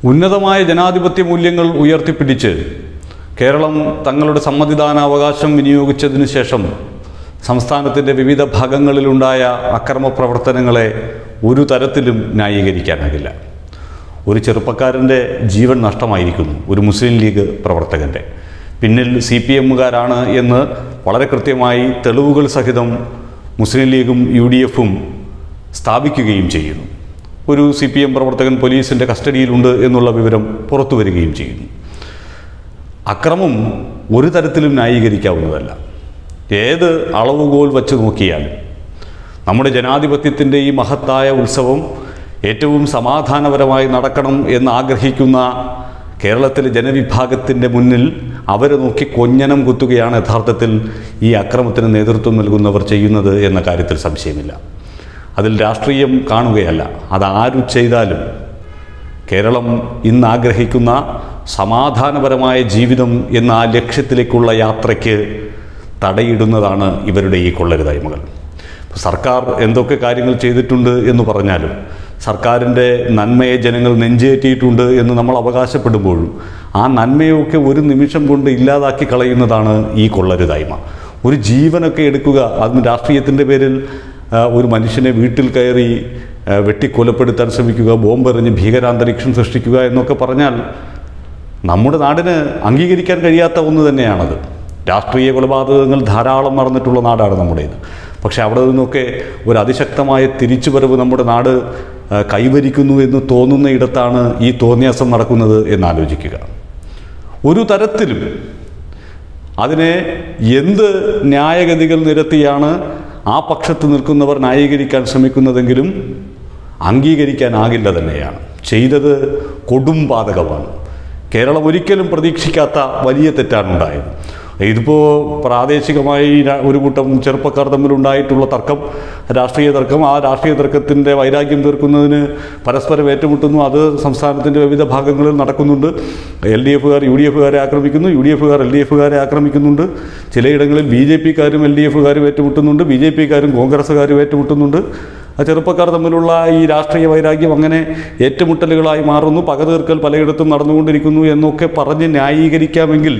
ഉന്നതമായ ജനാധിപത്യ മൂല്യങ്ങൾ ഉയർത്തിപ്പിടിച്ച് കേരളം തങ്ങളുടെ സമ്മതിദാനാവകാശം വിനിയോഗിച്ചതിനു ശേഷം സംസ്ഥാനത്തിൻ്റെ വിവിധ ഭാഗങ്ങളിലുണ്ടായ അക്രമ പ്രവർത്തനങ്ങളെ ഒരു തരത്തിലും ന്യായീകരിക്കാനാകില്ല ഒരു ചെറുപ്പക്കാരൻ്റെ ജീവൻ നഷ്ടമായിരിക്കുന്നു ഒരു മുസ്ലിം ലീഗ് പ്രവർത്തകൻ്റെ പിന്നിൽ സി പി എമ്മുകാരാണ് എന്ന് വളരെ കൃത്യമായി തെളിവുകൾ സഹിതം മുസ്ലിം ലീഗും യു ഡി എഫും സ്ഥാപിക്കുകയും ചെയ്യുന്നു ഒരു സി പി എം പ്രവർത്തകൻ പോലീസിൻ്റെ കസ്റ്റഡിയിലുണ്ട് എന്നുള്ള വിവരം പുറത്തു വരികയും ചെയ്യുന്നു അക്രമം ഒരു തരത്തിലും ന്യായീകരിക്കാവുന്നതല്ല ഏത് അളവുകോൽ വച്ച് നോക്കിയാലും നമ്മുടെ ജനാധിപത്യത്തിൻ്റെ ഈ മഹത്തായ ഉത്സവം ഏറ്റവും സമാധാനപരമായി നടക്കണം എന്ന് ആഗ്രഹിക്കുന്ന കേരളത്തിലെ ജനവിഭാഗത്തിൻ്റെ മുന്നിൽ അവരെ നോക്കി കൊഞ്ഞനം കുത്തുകയാണ് യഥാർത്ഥത്തിൽ ഈ അക്രമത്തിന് നേതൃത്വം നൽകുന്നവർ ചെയ്യുന്നത് എന്ന കാര്യത്തിൽ സംശയമില്ല അതിൽ രാഷ്ട്രീയം കാണുകയല്ല അതാരു ചെയ്താലും കേരളം ഇന്ന് ആഗ്രഹിക്കുന്ന സമാധാനപരമായ ജീവിതം എന്ന ആ ലക്ഷ്യത്തിലേക്കുള്ള യാത്രയ്ക്ക് തടയിടുന്നതാണ് ഇവരുടെ ഈ കൊള്ളരുതായ്മകൾ സർക്കാർ എന്തൊക്കെ കാര്യങ്ങൾ ചെയ്തിട്ടുണ്ട് എന്ന് പറഞ്ഞാലും സർക്കാരിൻ്റെ നന്മയെ ജനങ്ങൾ നെഞ്ചേറ്റിയിട്ടുണ്ട് എന്ന് നമ്മൾ അവകാശപ്പെടുമ്പോഴും ആ നന്മയൊക്കെ ഒരു നിമിഷം കൊണ്ട് ഇല്ലാതാക്കി കളയുന്നതാണ് ഈ കൊള്ളരുതായ്മ ഒരു ജീവനൊക്കെ എടുക്കുക അതും രാഷ്ട്രീയത്തിൻ്റെ പേരിൽ ആ, ഒരു മനുഷ്യനെ വീട്ടിൽ കയറി ആ, വെട്ടിക്കൊലപ്പെടുത്താൻ ശ്രമിക്കുക ബോംബെറിഞ്ഞ് ഭീകരാന്തരീക്ഷം സൃഷ്ടിക്കുക എന്നൊക്കെ പറഞ്ഞാൽ നമ്മുടെ നാടിന് അംഗീകരിക്കാൻ കഴിയാത്ത ഒന്ന് തന്നെയാണത് രാഷ്ട്രീയ കൊലപാതകങ്ങൾ ധാരാളം നടന്നിട്ടുള്ള നാടാണ് നമ്മുടേത് പക്ഷെ അവിടെ നിന്നൊക്കെ ഒരു അതിശക്തമായ തിരിച്ചുവരവ് നമ്മുടെ നാട് ആ, കൈവരിക്കുന്നു എന്ന് തോന്നുന്ന ഇടത്താണ് ഈ തോന്നിയാസം നടക്കുന്നത് എന്നാലോചിക്കുക ഒരു തരത്തിലും അതിനെ എന്ത് ന്യായഗതികൾ നിരത്തിയാണ് ആ പക്ഷത്ത് നിൽക്കുന്നവർ ന്യായീകരിക്കാൻ ശ്രമിക്കുന്നതെങ്കിലും അംഗീകരിക്കാനാകില്ല തന്നെയാണ് ചെയ്തത് കൊടും പാതകമാണ് കേരളം ഒരിക്കലും പ്രതീക്ഷിക്കാത്ത വലിയ തെറ്റാണ് ഉണ്ടായത് ഇതിപ്പോൾ പ്രാദേശികമായി ര- ഒരു കൂട്ടം ചെറുപ്പക്കാർ തമ്മിലുണ്ടായിട്ടുള്ള തർക്കം രാഷ്ട്രീയ തർക്കം ആ രാഷ്ട്രീയ തർക്കത്തിൻ്റെ വൈരാഗ്യം തീർക്കുന്നതിന് പരസ്പരം ഏറ്റുമുട്ടുന്നു അത് സംസ്ഥാനത്തിൻ്റെ വിവിധ ഭാഗങ്ങളിൽ നടക്കുന്നുണ്ട് എൽ ഡി എഫുകാർ യു ഡി എഫുകാരെ ആക്രമിക്കുന്നു യു ഡി എഫുകാർ എൽ ഡി എഫുകാരെ ആക്രമിക്കുന്നുണ്ട് ചിലയിടങ്ങളിൽ ബി ജെ പിക്കാരും എൽ ഡി എഫുകാരും ഏറ്റുമുട്ടുന്നുണ്ട് ബി ജെ പിക്കാരും കോൺഗ്രസ്സുകാരും ഏറ്റുമുട്ടുന്നുണ്ട് ആ ചെറുപ്പക്കാർ തമ്മിലുള്ള ഈ രാഷ്ട്രീയ വൈരാഗ്യം അങ്ങനെ ഏറ്റുമുട്ടലുകളായി മാറുന്നു പക തീർക്കൽ പലയിടത്തും നടന്നുകൊണ്ടിരിക്കുന്നു എന്നൊക്കെ പറഞ്ഞ് ന്യായീകരിക്കാമെങ്കിൽ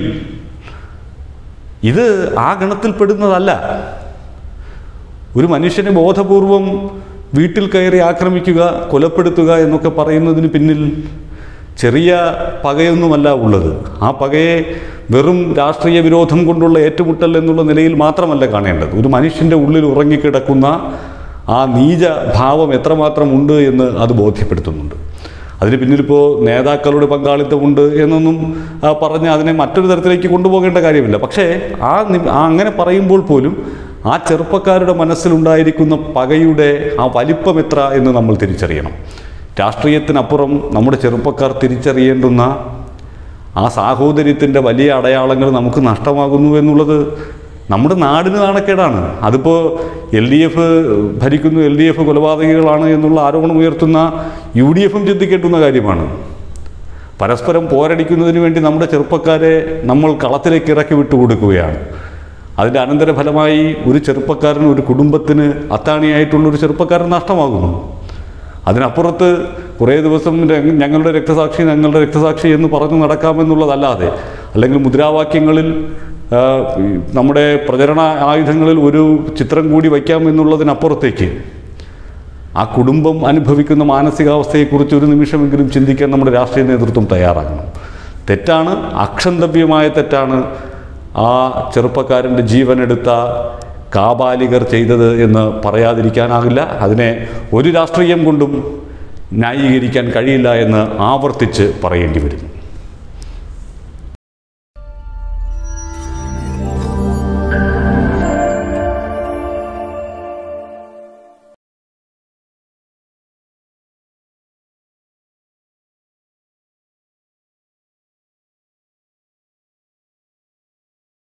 ഇത് ആ ഗണത്തിൽപ്പെടുന്നതല്ല ഒരു മനുഷ്യനെ ബോധപൂർവം വീട്ടിൽ കയറി ആക്രമിക്കുക കൊലപ്പെടുത്തുക എന്നൊക്കെ പറയുന്നതിന് പിന്നിൽ ചെറിയ പകയൊന്നുമല്ല ഉള്ളത് ആ പകയെ വെറും രാഷ്ട്രീയ വിരോധം കൊണ്ടുള്ള ഏറ്റുമുട്ടൽ എന്നുള്ള നിലയിൽ മാത്രമല്ല കാണേണ്ടത് ഒരു മനുഷ്യൻ്റെ ഉള്ളിൽ ഉറങ്ങിക്കിടക്കുന്ന ആ നീച ഭാവം എത്രമാത്രം ഉണ്ട് എന്ന് അത് ബോധ്യപ്പെടുത്തുന്നുണ്ട് അതിന് പിന്നിലിപ്പോൾ നേതാക്കളുടെ പങ്കാളിത്തമുണ്ട് എന്നൊന്നും ആ, പറഞ്ഞ് അതിനെ മറ്റൊരു തരത്തിലേക്ക് കൊണ്ടുപോകേണ്ട കാര്യമില്ല പക്ഷേ ആ നി- ആ അങ്ങനെ പറയുമ്പോൾ പോലും ആ ചെറുപ്പക്കാരുടെ മനസ്സിലുണ്ടായിരിക്കുന്ന പകയുടെ ആ വലിപ്പം എത്ര എന്ന് നമ്മൾ തിരിച്ചറിയണം രാഷ്ട്രീയത്തിനപ്പുറം നമ്മുടെ ചെറുപ്പക്കാർ തിരിച്ചറിയേണ്ടുന്ന ആ സാഹോദര്യത്തിൻ്റെ വലിയ അടയാളങ്ങൾ നമുക്ക് നഷ്ടമാകുന്നു എന്നുള്ളത് നമ്മുടെ നാടിന് നാണക്കേടാണ് അതിപ്പോൾ എൽ ഡി എഫ് ഭരിക്കുന്നു എൽ ഡി എഫ് കൊലപാതകികളാണ് എന്നുള്ള ആരോപണം ഉയർത്തുന്ന യു ഡി എഫും ചിന്തിക്കേണ്ടുന്ന കാര്യമാണ് പരസ്പരം പോരടിക്കുന്നതിന് വേണ്ടി നമ്മുടെ ചെറുപ്പക്കാരെ നമ്മൾ കളത്തിലേക്ക് ഇറക്കി വിട്ടു കൊടുക്കുകയാണ് അതിൻ്റെ അനന്തരഫലമായി ഒരു ചെറുപ്പക്കാരൻ ഒരു കുടുംബത്തിന് അത്താണിയായിട്ടുള്ള ഒരു ചെറുപ്പക്കാരൻ നഷ്ടമാകുന്നു അതിനപ്പുറത്ത് കുറേ ദിവസം ര- ഞങ്ങളുടെ രക്തസാക്ഷി ഞങ്ങളുടെ രക്തസാക്ഷി എന്ന് പറഞ്ഞു നടക്കാമെന്നുള്ളതല്ലാതെ അല്ലെങ്കിൽ മുദ്രാവാക്യങ്ങളിൽ ആ, ഈ നമ്മുടെ പ്രചരണ ആയുധങ്ങളിൽ ഒരു ചിത്രം കൂടി വയ്ക്കാം എന്നുള്ളതിനപ്പുറത്തേക്ക് ആ കുടുംബം അനുഭവിക്കുന്ന മാനസികാവസ്ഥയെക്കുറിച്ച് ഒരു നിമിഷമെങ്കിലും ചിന്തിക്കാൻ നമ്മുടെ രാഷ്ട്രീയ നേതൃത്വം തയ്യാറാകണം തെറ്റാണ് അക്ഷന്തവ്യമായ തെറ്റാണ് ആ ചെറുപ്പക്കാരൻ്റെ ജീവനെടുത്ത കാബാലികർ ചെയ്തത് എന്ന് പറയാതിരിക്കാനാകില്ല അതിനെ ഒരു രാഷ്ട്രീയം കൊണ്ടും ന്യായീകരിക്കാൻ കഴിയില്ല എന്ന് ആവർത്തിച്ച് പറയേണ്ടി വരുന്നു